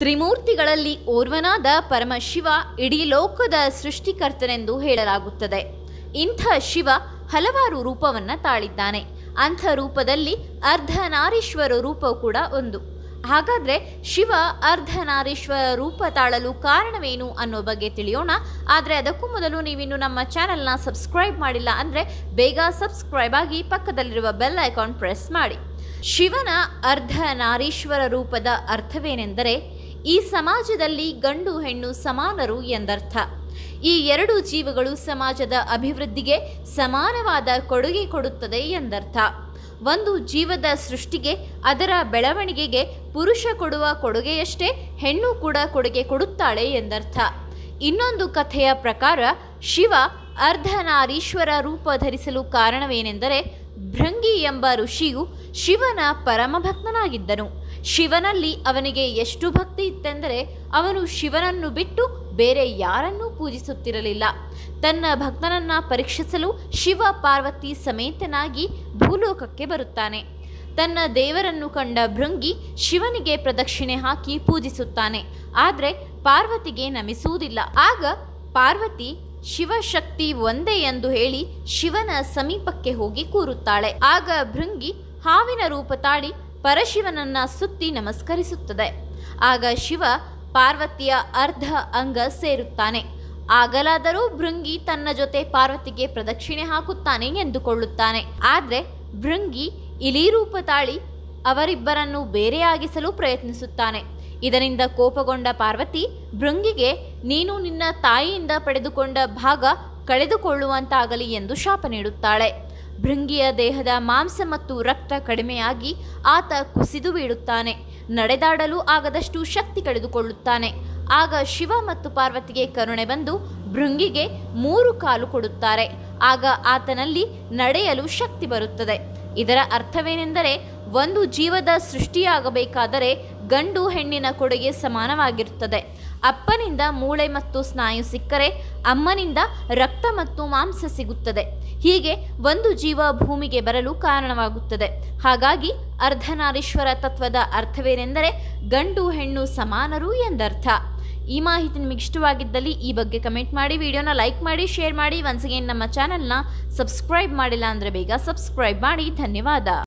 ತ್ರಿಮೂರ್ತಿಗಳಲ್ಲಿ ಓರ್ವನಾದ ಪರಮಶಿವ ಇಡೀ ಲೋಕದ ಸೃಷ್ಟಿಕರ್ತನೆಂದು ಹೇಳಲಾಗುತ್ತದೆ ಇಂಥ ಶಿವ ಹಲವಾರು ರೂಪವನ್ನು ತಾಳಿದ್ದಾನೆ ಅಂಥ ರೂಪದಲ್ಲಿ ಅರ್ಧನಾರೀಶ್ವರ ರೂಪ ಕೂಡ ಒಂದು ಹಾಗಾದರೆ ಶಿವ ಅರ್ಧನಾರೀಶ್ವರ ರೂಪ ತಾಳಲು ಕಾರಣವೇನು ಅನ್ನೋ ಬಗ್ಗೆ ತಿಳಿಯೋಣ ಆದರೆ ಅದಕ್ಕೂ ಮೊದಲು ನೀವಿನ್ನು ನಮ್ಮ ಚಾನೆಲ್ನ ಸಬ್ಸ್ಕ್ರೈಬ್ ಮಾಡಿಲ್ಲ ಅಂದರೆ ಬೇಗ ಸಬ್ಸ್ಕ್ರೈಬ್ ಆಗಿ ಪಕ್ಕದಲ್ಲಿರುವ ಬೆಲ್ ಐಕಾನ್ ಪ್ರೆಸ್ ಮಾಡಿ ಶಿವನ ಅರ್ಧನಾರೀಶ್ವರ ರೂಪದ ಅರ್ಥವೇನೆಂದರೆ ಈ ಸಮಾಜದಲ್ಲಿ ಗಂಡು ಹೆಣ್ಣು ಸಮಾನರು ಎಂದರ್ಥ ಈ ಎರಡು ಜೀವಗಳು ಸಮಾಜದ ಅಭಿವೃದ್ಧಿಗೆ ಸಮಾನವಾದ ಕೊಡುಗೆ ಕೊಡುತ್ತದೆ ಎಂದರ್ಥ ಒಂದು ಜೀವದ ಸೃಷ್ಟಿಗೆ ಅದರ ಬೆಳವಣಿಗೆಗೆ ಪುರುಷ ಕೊಡುವ ಕೊಡುಗೆಯಷ್ಟೇ ಹೆಣ್ಣು ಕೂಡ ಕೊಡುಗೆ ಕೊಡುತ್ತಾಳೆ ಎಂದರ್ಥ ಇನ್ನೊಂದು ಕಥೆಯ ಪ್ರಕಾರ ಶಿವ ಅರ್ಧನಾರೀಶ್ವರ ರೂಪ ಧರಿಸಲು ಕಾರಣವೇನೆಂದರೆ ಭೃಂಗಿ ಎಂಬ ಋಷಿಯು ಶಿವನ ಪರಮಭಕ್ತನಾಗಿದ್ದನು ಶಿವನಲ್ಲಿ ಅವನಿಗೆ ಎಷ್ಟು ಭಕ್ತಿ ಇತ್ತೆಂದರೆ ಅವನು ಶಿವನನ್ನು ಬಿಟ್ಟು ಬೇರೆ ಯಾರನ್ನೂ ಪೂಜಿಸುತ್ತಿರಲಿಲ್ಲ ತನ್ನ ಭಕ್ತನನ್ನ ಪರೀಕ್ಷಿಸಲು ಶಿವ ಪಾರ್ವತಿ ಸಮೇತನಾಗಿ ಭೂಲೋಕಕ್ಕೆ ಬರುತ್ತಾನೆ ತನ್ನ ದೇವರನ್ನು ಕಂಡ ಭೃಂಗಿ ಶಿವನಿಗೆ ಪ್ರದಕ್ಷಿಣೆ ಹಾಕಿ ಪೂಜಿಸುತ್ತಾನೆ ಆದರೆ ಪಾರ್ವತಿಗೆ ನಮಿಸುವುದಿಲ್ಲ ಆಗ ಪಾರ್ವತಿ ಶಿವಶಕ್ತಿ ಒಂದೇ ಎಂದು ಹೇಳಿ ಶಿವನ ಸಮೀಪಕ್ಕೆ ಹೋಗಿ ಕೂರುತ್ತಾಳೆ ಆಗ ಭೃಂಗಿ ಹಾವಿನ ರೂಪ ತಾಳಿ ಪರಶಿವನನ್ನ ಸುತ್ತಿ ನಮಸ್ಕರಿಸುತ್ತದೆ ಆಗ ಶಿವ ಪಾರ್ವತಿಯ ಅರ್ಧ ಅಂಗ ಸೇರುತ್ತಾನೆ ಆಗಲಾದರೂ ಭೃಂಗಿ ತನ್ನ ಜೊತೆ ಪಾರ್ವತಿಗೆ ಪ್ರದಕ್ಷಿಣೆ ಹಾಕುತ್ತಾನೆ ಎಂದುಕೊಳ್ಳುತ್ತಾನೆ ಆದರೆ ಭೃಂಗಿ ಇಲಿ ರೂಪ ತಾಳಿ ಅವರಿಬ್ಬರನ್ನು ಬೇರೆಯಾಗಿಸಲು ಪ್ರಯತ್ನಿಸುತ್ತಾನೆ ಇದರಿಂದ ಕೋಪಗೊಂಡ ಪಾರ್ವತಿ ಭೃಂಗಿಗೆ ನೀನು ನಿನ್ನ ತಾಯಿಯಿಂದ ಪಡೆದುಕೊಂಡ ಭಾಗ ಕಳೆದುಕೊಳ್ಳುವಂತಾಗಲಿ ಎಂದು ಶಾಪ ನೀಡುತ್ತಾಳೆ ಭೃಂಗಿಯ ದೇಹದ ಮಾಂಸ ಮತ್ತು ರಕ್ತ ಕಡಿಮೆಯಾಗಿ ಆತ ಕುಸಿದು ಬೀಳುತ್ತಾನೆ ನಡೆದಾಡಲು ಆಗದಷ್ಟು ಶಕ್ತಿ ಕಳೆದುಕೊಳ್ಳುತ್ತಾನೆ ಆಗ ಶಿವ ಮತ್ತು ಪಾರ್ವತಿಗೆ ಕರುಣೆ ಬಂದು ಭೃಂಗಿಗೆ ಮೂರು ಕಾಲು ಕೊಡುತ್ತಾರೆ ಆಗ ಆತನಲ್ಲಿ ನಡೆಯಲು ಶಕ್ತಿ ಬರುತ್ತದೆ ಇದರ ಅರ್ಥವೇನೆಂದರೆ ಒಂದು ಜೀವದ ಸೃಷ್ಟಿಯಾಗಬೇಕಾದರೆ ಗಂಡು ಹೆಣ್ಣಿನ ಕೊಡುಗೆ ಸಮಾನವಾಗಿರುತ್ತದೆ ಅಪ್ಪನಿಂದ ಮೂಳೆ ಮತ್ತು ಸ್ನಾಯು ಸಿಕ್ಕರೆ ಅಮ್ಮನಿಂದ ರಕ್ತ ಮತ್ತು ಮಾಂಸ ಸಿಗುತ್ತದೆ ಹೀಗೆ ಒಂದು ಜೀವ ಭೂಮಿಗೆ ಬರಲು ಕಾರಣವಾಗುತ್ತದೆ ಹಾಗಾಗಿ ಅರ್ಧನಾರೀಶ್ವರ ತತ್ವದ ಅರ್ಥವೇನೆಂದರೆ ಗಂಡು ಹೆಣ್ಣು ಸಮಾನರು ಎಂದರ್ಥ ಈ ಮಾಹಿತಿ ನಿಮಗೆ ಇಷ್ಟವಾಗಿದ್ದಲ್ಲಿ ಈ ಬಗ್ಗೆ ಕಮೆಂಟ್ ಮಾಡಿ ವಿಡಿಯೋನ ಲೈಕ್ ಮಾಡಿ ಶೇರ್ ಮಾಡಿ ಒನ್ಸ್ ಅಗೇನ್ ನಮ್ಮ ಚಾನಲ್ನ ಸಬ್ಸ್ಕ್ರೈಬ್ ಮಾಡಿಲ್ಲ ಅಂದರೆ ಬೇಗ ಸಬ್ಸ್ಕ್ರೈಬ್ ಮಾಡಿ ಧನ್ಯವಾದ